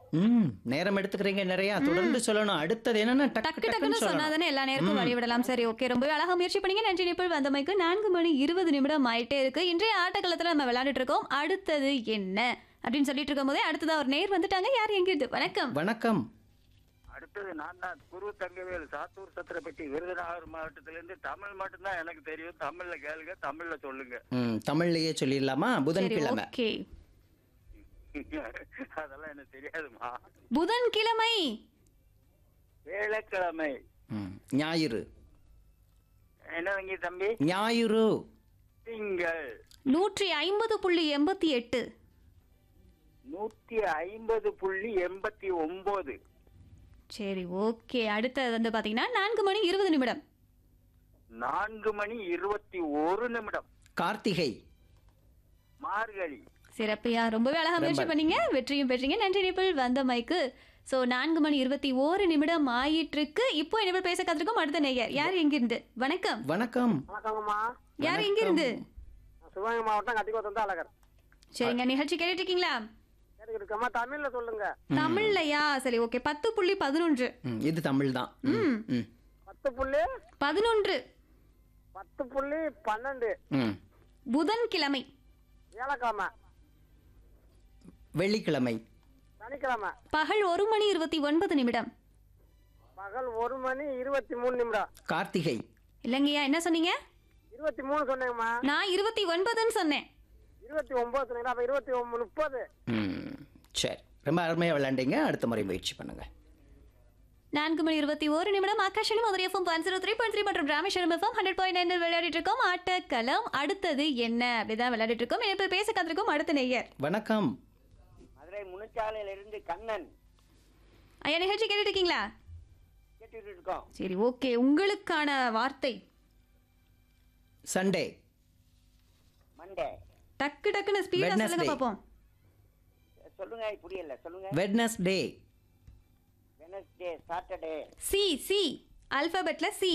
ம் நேரம் எடுத்துக்கிறீங்க நிறைய தொடர்ந்து சொல்லணும் அடுத்தது என்னன்னா டக்கு டக்கு டக்குன்னு டக்குன்னு சொல்லணும் சொன்னாதானே எல்லா நேரமும் வழி விடலாம் சரி ஓகே ரொம்பவே அழகா முயற்சி பண்ணீங்க நன்றி நிப்பிள் வந்தமைக்கு நான்கு மணி இருபது நிமிடம் ஆயிட்டே இருக்கு இன்றைய ஆட்டக்களத்துல நம்ம விளையாண்டுட்டு இருக்கோம் அடுத்தது என்ன அப்படின்னு சொல்லிட்டு இருக்கும் போதே அடுத்ததா ஒரு நேர் வந்துட்டாங்க யார் எங்க இருந்து வணக்கம் வணக்கம் அடுத்தது நான் தான் குரு தங்கவேல் சாத்தூர் சத்திரப்பட்டி விருதுநகர் மாவட்டத்திலிருந்து தமிழ் மட்டும்தான் எனக்கு தெரியும் தமிழ்ல கேளுங்க தமிழ்ல சொல்லுங்க ம் தமிழ்லயே சொல்லிடலாமா சரி புதன்கிழமை ஓகே அதெல்லாம் எனக்கு தெரியாதுமா புதன்கிழமை வேலைக்கிழமை ம் ஞாயிறு என்னவங்க தம்பி ஞாயிறு திங்கள் நூற்றி ஐம்பது புள்ளி எண்பத்தி எட்டு நூத்தி ஐம்பது புள்ளி எண்பத்தி ஒன்பது சரி ஓகே அடுத்தது வந்து பாத்தீங்கன்னா நான்கு மணி இருபது நிமிடம் நான்கு மணி இருபத்தி ஒரு நிமிடம் கார்த்திகை மார்கழி சிறப்பியா ரொம்பவே அழகா முயற்சி பண்ணீங்க வெற்றியும் பெற்றீங்க நன்றி நிபிள் வந்த மைக்கு ஸோ நான்கு மணி இருபத்தி ஓரு நிமிடம் ஆயிட்டு இருக்கு இப்போ நிபிள் பேச காத்திருக்கோம் அடுத்த நேயர் யார் எங்கிருந்து வணக்கம் வணக்கம் வணக்கங்கம்மா யார் எங்கிருந்து நான் சிவகங்கை மாவட்டம் கட்டிக்கோத்தம் தான் அழகர் சரிங்க நிகழ்ச்சி கேட்டுட்டு இருக்கீங்களா கேட்டுக்கிட்டு இருக்கம்மா தமிழ்ல சொல்லுங்க தமிழ்லையா சரி ஓகே பத்து புள்ளி பதினொன்று ம் இது தமிழ் தான் ம் ம் பத்து புள்ளி பதினொன்று பத்து புள்ளி பன்னெண்டு ம் புதன்கிழமை ஏழக்கிழமை வெள்ளிக்கிழமை சனிக்கிழமை பகல் ஒரு மணி இருபத்தி ஒன்பது நிமிடம் பகல் ஒரு மணி இருபத்தி மூணு நிமிடம் கார்த்திகை இல்லைங்கய்யா என்ன சொன்னீங்க இருபத்தி மூணு சொன்னேங்கம்மா நான் இருபத்தி ஒன்பதுன்னு சொன்னேன் இருபத்தி ஒன்பது சொன்னீங்களா அப்ப இருபத்தி ஒன்பது முப்பது ம் சரி ரொம்ப அருமையாக விளையாண்டீங்க அடுத்த முறை முயற்சி பண்ணுங்க நான்கு மணி இருபத்தி ஒரு நிமிடம் Akashvani Madurai FM one zero three point three மற்றும் Rameswaram FM hundred point nine விளையாடிட்டு இருக்கோம் ஆட்டக்களம் அடுத்தது என்ன அப்படிதான் விளையாடிட்டு இருக்கோம் இப்போ பேச காத்திருக்கோம் அடுத்த நேயர் வணக்கம் மதுரை முனிச்சாலையில இருந்து கண்ணன் ஐயா நிகழ்ச்சி கேட்டுட்டு இருக்கீங்களா கேட்டுட்டு இருக்கோம் சரி ஓகே உங்களுக்கான வார்த்தை சண்டே மண்டே டக்கு டக்குன்னு ஸ்பீடா சொல்லுங்க Wednesday. பாப்போம் சொல்லுங்க புரியல சொல்லுங்க Wednesday Wednesday Saturday C C அல்பபெட்ல சி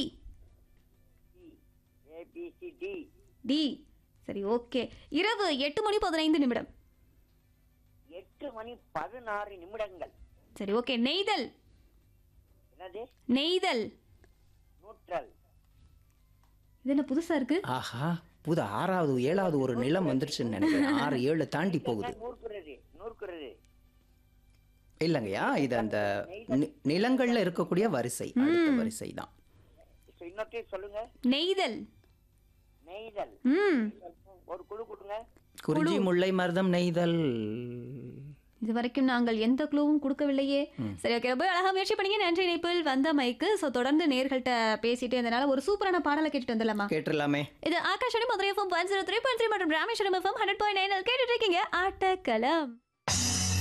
ஏபிசிடி டி சரி ஓகே இரவு எட்டு மணி பதினைந்து நிமிடம் எட்டு மணி பதினாறு நிமிடங்கள் சரி ஓகே நெய்தல் என்னது நெய்தல் நூற்றல் இது என்ன புதுசா இருக்கு ஆஹா புது ஆறாவது ஏழாவது ஒரு நிலம் வந்துருச்சுன்னு நினைக்கிறேன் ஆறு ஏழு தாண்டி போகுது நூற்குறது நூற்குறது இல்லைங்கய்யா இது அந்த நி- நிலங்கள்ல இருக்கக்கூடிய வரிசை அடுத்த வரிசை தான் இன்னொரு சொல்லுங்க நெய்தல் நெய்தல் ம் ஒரு குழு கொடுங்க குறிஞ்சி முல்லை மருதம் நெய்தல் இது வரைக்கும் நாங்கள் எந்த குழுவும் கொடுக்கவில்லையே சரி ஓகே ரொம்ப அழகா முயற்சி பண்ணீங்க நன்றி இணைப்பில் வந்த மைக்கு ஸோ தொடர்ந்து நேர்கள்ட்ட பேசிட்டு இருந்தனால ஒரு சூப்பரான பாடலை கேட்டுட்டு வந்துடலாமா கேட்டுடலாமே இது Akashvani Madurai FM one zero three point three மற்றும் Rameswaram FM hundred point nine கேட்டுட்டு இருக்கீங்க ஆட்டக்களம்